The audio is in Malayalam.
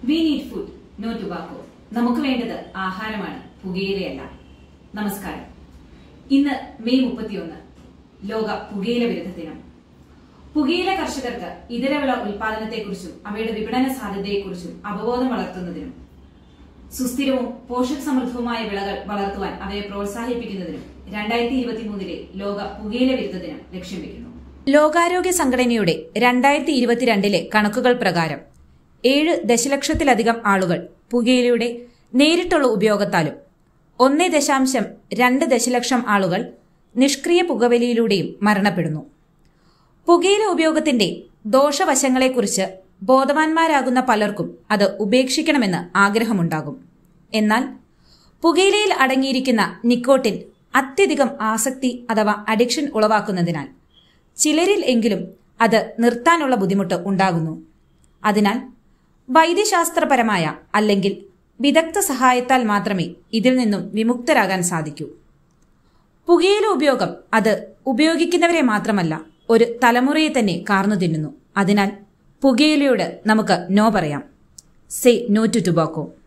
V need food no tobacco നമുക്ക് വേണ്ടത് ആഹാരമാണ് പുകയിലയല്ല നമസ്കാരം ഇന്ന് മെയ് മുപ്പത്തിയൊന്ന് ലോക പുകയില വിരുദ്ധ ദിനം പുകയില കർഷകർക്ക് ഇതരവിള ഉൽപാദനത്തെക്കുറിച്ചും അവയുടെ വിപണന സാധ്യതയെക്കുറിച്ചും അവബോധം വളർത്തുന്നതിനും സുസ്ഥിരവും പോഷക സമൃദ്ധവുമായ വിളകൾ വളർത്തുവാൻ അവയെ പ്രോത്സാഹിപ്പിക്കുന്നതിനും രണ്ടായിരത്തി ഇരുപത്തിമൂന്നിലെ ലോക പുകയില വിരുദ്ധ ദിനം ലക്ഷ്യം വെക്കുന്നു ലോകാരോഗ്യ സംഘടനയുടെ രണ്ടായിരത്തി ഇരുപത്തിരണ്ടിലെ കണക്കുകൾ പ്രകാരം ഏഴ് ദശലക്ഷത്തിലധികം ആളുകൾ പുകയിലയുടെ നേരിട്ടുള്ള ഉപയോഗത്താലും ഒന്നേ ദശാംശം രണ്ട് ദശലക്ഷം ആളുകൾ നിഷ്ക്രിയ പുകവലിയിലൂടെയും മരണപ്പെടുന്നു പുകയില ഉപയോഗത്തിന്റെ ദോഷവശങ്ങളെക്കുറിച്ച് ബോധവാന്മാരാകുന്ന പലർക്കും അത് ഉപേക്ഷിക്കണമെന്ന് ആഗ്രഹമുണ്ടാകും എന്നാൽ പുകയിലയിൽ അടങ്ങിയിരിക്കുന്ന നിക്കോട്ടിൻ അത്യധികം ആസക്തി അഥവാ അഡിക്ഷൻ ഉളവാക്കുന്നതിനാൽ ചിലരിൽ എങ്കിലും അത് നിർത്താനുള്ള ബുദ്ധിമുട്ട് ഉണ്ടാകുന്നു അതിനാൽ വൈദ്യശാസ്ത്രപരമായ അല്ലെങ്കിൽ വിദഗ്ധ സഹായത്താൽ മാത്രമേ ഇതിൽ നിന്നും വിമുക്തരാകാൻ സാധിക്കൂ പുകയില ഉപയോഗം അത് ഉപയോഗിക്കുന്നവരെ മാത്രമല്ല ഒരു തലമുറയെ തന്നെ കാർന്നു തിന്നുന്നു അതിനാൽ പുകയിലയോട് നമുക്ക് നോ പറയാം സേ നോ ടു ടുബാക്കോ